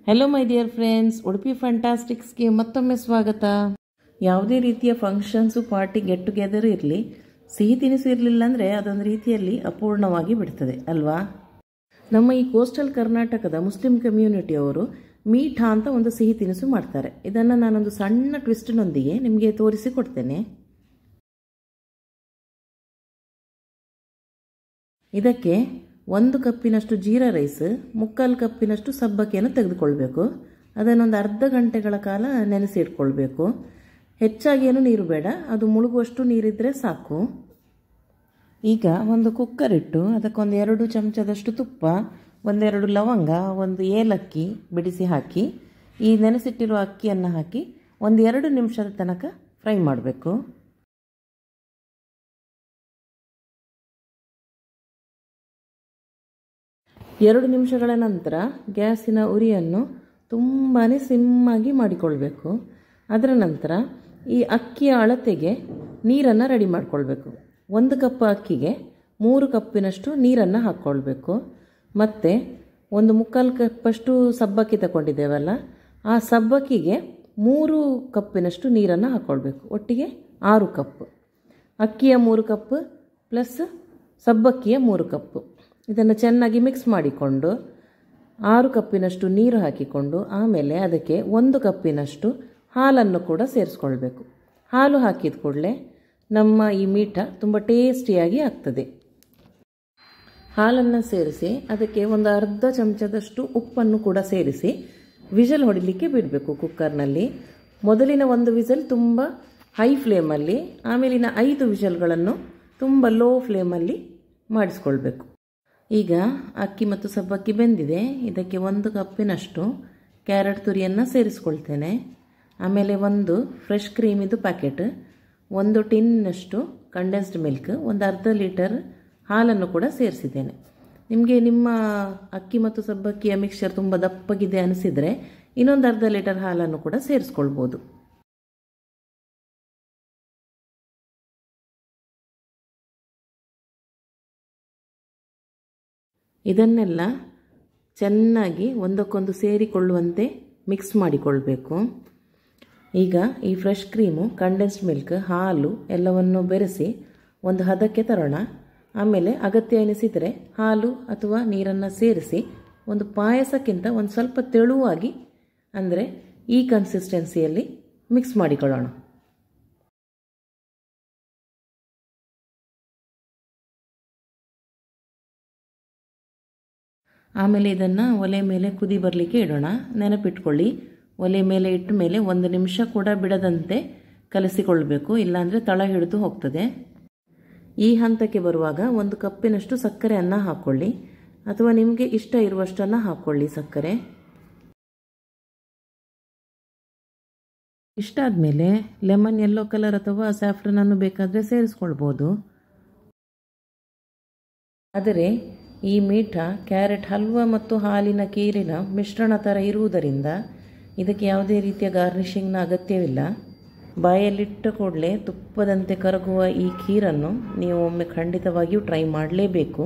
hello my dear friends Udupi ಫ್ಯಾಂಟಾಸ್ಟಿಕ್ಸ್ಗೆ ಮತ್ತೊಮ್ಮೆ ಸ್ವಾಗತ ಯಾವುದೇ ರೀತಿಯ ಫಂಕ್ಷನ್ಸು ಪಾರ್ಟಿ ಗೆಟ್ ಟುಗೆದರ್ ಇರಲಿ ಸಿಹಿ ತಿನಿಸು ಇರಲಿಲ್ಲ ಅಂದರೆ ಅದೊಂದು ರೀತಿಯಲ್ಲಿ ಅಪೂರ್ಣವಾಗಿ ಬಿಡ್ತದೆ ಅಲ್ವಾ ನಮ್ಮ ಈ ಕೋಸ್ಟಲ್ ಕರ್ನಾಟಕದ ಮುಸ್ಲಿಂ ಕಮ್ಯುನಿಟಿಯವರು ಮೀಠಾ ಅಂತ ಒಂದು ಸಿಹಿ ತಿನಿಸು ಮಾಡ್ತಾರೆ ಇದನ್ನು ನಾನೊಂದು ಸಣ್ಣ ಟ್ವಿಸ್ಟ್ನೊಂದಿಗೆ ನಿಮಗೆ ತೋರಿಸಿ ಕೊಡ್ತೇನೆ ಇದಕ್ಕೆ ಒಂದು ಕಪ್ಪಿನಷ್ಟು ಜೀರಾ ರೈಸ್ ಮುಕ್ಕಾಲು ಕಪ್ಪಿನಷ್ಟು ಸಬ್ಬಕ್ಕಿಯನ್ನು ತೆಗೆದುಕೊಳ್ಬೇಕು ಅದನ್ನೊಂದು ಅರ್ಧ ಗಂಟೆಗಳ ಕಾಲ ನೆನೆಸಿ ಇಟ್ಕೊಳ್ಬೇಕು ಹೆಚ್ಚಾಗಿ ಏನು ನೀರು ಬೇಡ ಅದು ಮುಳುಗುವಷ್ಟು ನೀರಿದ್ದರೆ ಸಾಕು ಈಗ ಒಂದು ಕುಕ್ಕರ್ ಇಟ್ಟು ಅದಕ್ಕೊಂದು ಎರಡು ಚಮಚದಷ್ಟು ತುಪ್ಪ ಒಂದೆರಡು ಲವಂಗ ಒಂದು ಏಲಕ್ಕಿ ಬಿಡಿಸಿ ಹಾಕಿ ಈ ನೆನೆಸಿಟ್ಟಿರುವ ಅಕ್ಕಿಯನ್ನು ಹಾಕಿ ಒಂದು ಎರಡು ನಿಮಿಷದ ತನಕ ಫ್ರೈ ಮಾಡಬೇಕು ಎರಡು ನಿಮಿಷಗಳ ನಂತರ ಗ್ಯಾಸಿನ ಉರಿಯನ್ನು ತುಂಬಾ ಸಿಮ್ಮಾಗಿ ಮಾಡಿಕೊಳ್ಬೇಕು ಅದರ ನಂತರ ಈ ಅಕ್ಕಿಯ ಅಳತೆಗೆ ನೀರನ್ನು ರೆಡಿ ಮಾಡಿಕೊಳ್ಬೇಕು ಒಂದು ಕಪ್ ಅಕ್ಕಿಗೆ ಮೂರು ಕಪ್ಪಿನಷ್ಟು ನೀರನ್ನು ಹಾಕ್ಕೊಳ್ಬೇಕು ಮತ್ತು ಒಂದು ಮುಕ್ಕಾಲು ಕಪ್ಪಷ್ಟು ಸಬ್ಬಕ್ಕಿ ತಗೊಂಡಿದ್ದೇವಲ್ಲ ಆ ಸಬ್ಬಕ್ಕಿಗೆ ಮೂರು ಕಪ್ಪಿನಷ್ಟು ನೀರನ್ನು ಹಾಕ್ಕೊಳ್ಬೇಕು ಒಟ್ಟಿಗೆ ಆರು ಕಪ್ ಅಕ್ಕಿಯ ಮೂರು ಕಪ್ ಪ್ಲಸ್ ಸಬ್ಬಕ್ಕಿಯ ಮೂರು ಕಪ್ಪು ಇದನ್ನು ಚೆನ್ನಾಗಿ ಮಿಕ್ಸ್ ಮಾಡಿಕೊಂಡು ಆರು ಕಪ್ಪಿನಷ್ಟು ನೀರು ಹಾಕಿಕೊಂಡು ಆಮೇಲೆ ಅದಕ್ಕೆ ಒಂದು ಕಪ್ಪಿನಷ್ಟು ಹಾಲನ್ನು ಕೂಡ ಸೇರಿಸ್ಕೊಳ್ಬೇಕು ಹಾಲು ಹಾಕಿದ ಕೂಡಲೇ ನಮ್ಮ ಈ ಮೀಠ ತುಂಬ ಟೇಸ್ಟಿಯಾಗಿ ಆಗ್ತದೆ ಹಾಲನ್ನು ಸೇರಿಸಿ ಅದಕ್ಕೆ ಒಂದು ಅರ್ಧ ಚಮಚದಷ್ಟು ಉಪ್ಪನ್ನು ಕೂಡ ಸೇರಿಸಿ ವಿಷಲ್ ಹೊಡಿಲಿಕ್ಕೆ ಬಿಡಬೇಕು ಕುಕ್ಕರ್ನಲ್ಲಿ ಮೊದಲಿನ ಒಂದು ವಿಸಲ್ ತುಂಬ ಹೈ ಫ್ಲೇಮಲ್ಲಿ ಆಮೇಲಿನ ಐದು ವಿಷಲ್ಗಳನ್ನು ತುಂಬ ಲೋ ಫ್ಲೇಮಲ್ಲಿ ಮಾಡಿಸ್ಕೊಳ್ಬೇಕು ಈಗ ಅಕ್ಕಿ ಮತ್ತು ಸಬ್ಬಕ್ಕಿ ಬೆಂದಿದೆ ಇದಕ್ಕೆ ಒಂದು ಕಪ್ಪಿನಷ್ಟು ಕ್ಯಾರೆಟ್ ತುರಿಯನ್ನು ಸೇರಿಸ್ಕೊಳ್ತೇನೆ ಆಮೇಲೆ ಒಂದು ಫ್ರೆಶ್ ಕ್ರೀಮಿದು ಪ್ಯಾಕೆಟ್ ಒಂದು ಟಿನ್ನಷ್ಟು ಕಂಡೆನ್ಸ್ಡ್ ಮಿಲ್ಕ್ ಒಂದು ಅರ್ಧ ಲೀಟರ್ ಹಾಲನ್ನು ಕೂಡ ಸೇರಿಸಿದ್ದೇನೆ ನಿಮಗೆ ನಿಮ್ಮ ಅಕ್ಕಿ ಮತ್ತು ಸಬ್ಬಕ್ಕಿಯ ಮಿಕ್ಸ್ಚರ್ ತುಂಬ ದಪ್ಪಗಿದೆ ಅನಿಸಿದರೆ ಇನ್ನೊಂದು ಅರ್ಧ ಲೀಟರ್ ಹಾಲನ್ನು ಕೂಡ ಸೇರಿಸ್ಕೊಳ್ಬೋದು ಇದನ್ನೆಲ್ಲ ಚೆನ್ನಾಗಿ ಒಂದಕ್ಕೊಂದು ಸೇರಿಕೊಳ್ಳುವಂತೆ ಮಿಕ್ಸ್ ಮಾಡಿಕೊಳ್ಬೇಕು ಈಗ ಈ ಫ್ರೆಶ್ ಕ್ರೀಮು ಕಂಡೆನ್ಸ್ಡ್ ಮಿಲ್ಕ್ ಹಾಲು ಎಲ್ಲವನ್ನು ಬೆರೆಸಿ ಒಂದು ಹದಕ್ಕೆ ತರೋಣ ಆಮೇಲೆ ಅಗತ್ಯ ಎನಿಸಿದರೆ ಹಾಲು ಅಥವಾ ನೀರನ್ನು ಸೇರಿಸಿ ಒಂದು ಪಾಯಸಕ್ಕಿಂತ ಒಂದು ಸ್ವಲ್ಪ ತೆಳುವಾಗಿ ಅಂದರೆ ಈ ಕನ್ಸಿಸ್ಟೆನ್ಸಿಯಲ್ಲಿ ಮಿಕ್ಸ್ ಮಾಡಿಕೊಳ್ಳೋಣ ಆಮೇಲೆ ಇದನ್ನು ಒಲೆ ಮೇಲೆ ಕುದಿ ಬರಲಿಕ್ಕೆ ಇಡೋಣ ನೆನಪಿಟ್ಕೊಳ್ಳಿ ಒಲೆ ಮೇಲೆ ಇಟ್ಟ ಮೇಲೆ ಒಂದು ನಿಮಿಷ ಕೂಡ ಬಿಡದಂತೆ ಕಲಸಿಕೊಳ್ಬೇಕು ಇಲ್ಲಾಂದರೆ ತಳ ಹಿಡಿದು ಹೋಗ್ತದೆ ಈ ಹಂತಕ್ಕೆ ಬರುವಾಗ ಒಂದು ಕಪ್ಪಿನಷ್ಟು ಸಕ್ಕರೆಯನ್ನು ಹಾಕ್ಕೊಳ್ಳಿ ಅಥವಾ ನಿಮಗೆ ಇಷ್ಟ ಇರುವಷ್ಟನ್ನು ಹಾಕ್ಕೊಳ್ಳಿ ಸಕ್ಕರೆ ಇಷ್ಟ ಆದಮೇಲೆ ಲೆಮನ್ ಯೆಲ್ಲೋ ಕಲರ್ ಅಥವಾ ಸ್ಯಾಫ್ರನನ್ನು ಬೇಕಾದರೆ ಸೇರಿಸ್ಕೊಳ್ಬೋದು ಆದರೆ ಈ ಮೀಠ ಕ್ಯಾರೆಟ್ ಹಲ್ವಾ ಮತ್ತು ಹಾಲಿನ ಕೀರಿನ ಮಿಶ್ರಣ ಥರ ಇರುವುದರಿಂದ ಇದಕ್ಕೆ ಯಾವುದೇ ರೀತಿಯ ಗಾರ್ನಿಷಿಂಗ್ನ ಅಗತ್ಯವಿಲ್ಲ ಬಾಯಲ್ಲಿಟ್ಟ ಕೂಡಲೇ ತುಪ್ಪದಂತೆ ಕರಗುವ ಈ ಖೀರನ್ನು ನೀವು ಒಮ್ಮೆ ಖಂಡಿತವಾಗಿಯೂ ಟ್ರೈ ಮಾಡಲೇಬೇಕು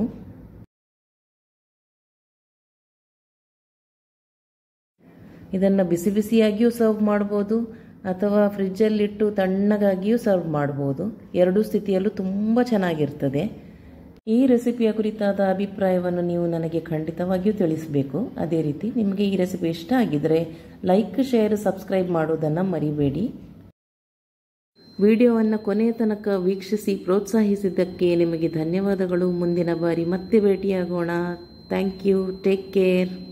ಇದನ್ನು ಬಿಸಿ ಬಿಸಿಯಾಗಿಯೂ ಸರ್ವ್ ಮಾಡ್ಬೋದು ಅಥವಾ ಫ್ರಿಜ್ಜಲ್ಲಿಟ್ಟು ತಣ್ಣಗಾಗಿಯೂ ಸರ್ವ್ ಮಾಡ್ಬೋದು ಎರಡೂ ಸ್ಥಿತಿಯಲ್ಲೂ ತುಂಬ ಚೆನ್ನಾಗಿರ್ತದೆ ಈ ರೆಸಿಪಿಯ ಕುರಿತಾದ ಅಭಿಪ್ರಾಯವನ್ನು ನೀವು ನನಗೆ ಖಂಡಿತವಾಗಿಯೂ ತಿಳಿಸಬೇಕು ಅದೇ ರೀತಿ ನಿಮಗೆ ಈ ರೆಸಿಪಿ ಇಷ್ಟ ಆಗಿದ್ದರೆ ಲೈಕ್ ಶೇರ್ ಸಬ್ಸ್ಕ್ರೈಬ್ ಮಾಡೋದನ್ನು ಮರಿಬೇಡಿ ವಿಡಿಯೋವನ್ನು ಕೊನೆಯ ತನಕ ವೀಕ್ಷಿಸಿ ಪ್ರೋತ್ಸಾಹಿಸಿದ್ದಕ್ಕೆ ನಿಮಗೆ ಧನ್ಯವಾದಗಳು ಮುಂದಿನ ಬಾರಿ ಮತ್ತೆ ಭೇಟಿಯಾಗೋಣ ಥ್ಯಾಂಕ್ ಯು ಟೇಕ್ ಕೇರ್